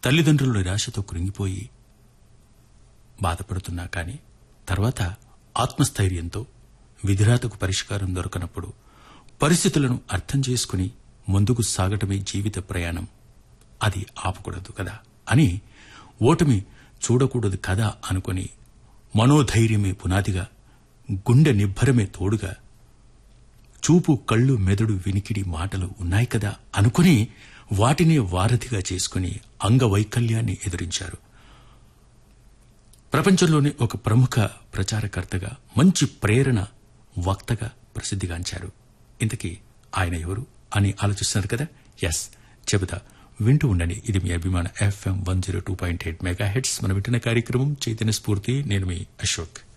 తల్లిదండ్రుల నిరాశతో కృంగిపోయి బాధపడుతున్నా కానీ తర్వాత ఆత్మస్థైర్యంతో విధిరాతకు పరిష్కారం దొరకనప్పుడు పరిస్థితులను అర్థం చేసుకుని ముందుకు సాగటమే జీవిత ప్రయాణం అది ఆపకూడదు కదా అని ఓటమి చూడకూడదు కదా అనుకుని మనోధైర్యమే పునాదిగా గుండె నిబ్బరమే తోడుగా చూపు కళ్ళు మెదడు వినికిడి మాటలు ఉన్నాయి కదా అనుకుని వాటినే వారధిగా చేసుకుని అంగవైకల్యాన్ని ఎదిరించారు ప్రపంచంలోనే ఒక ప్రముఖ ప్రచారకర్తగా మంచి ప్రేరణ వక్తగా ప్రసిద్ధిగాంచారు ఇంతకీ ఆయన ఎవరు అని ఆలోచిస్తున్నారు కదా ఎస్ చెబుతా వింటూ ఉండండి ఇది మీ అభిమాన FM one zero two point eight mega heads మన వింటున్న కార్యక్రమం చైతన్య స్ఫూర్తి నేను మీ అశోక్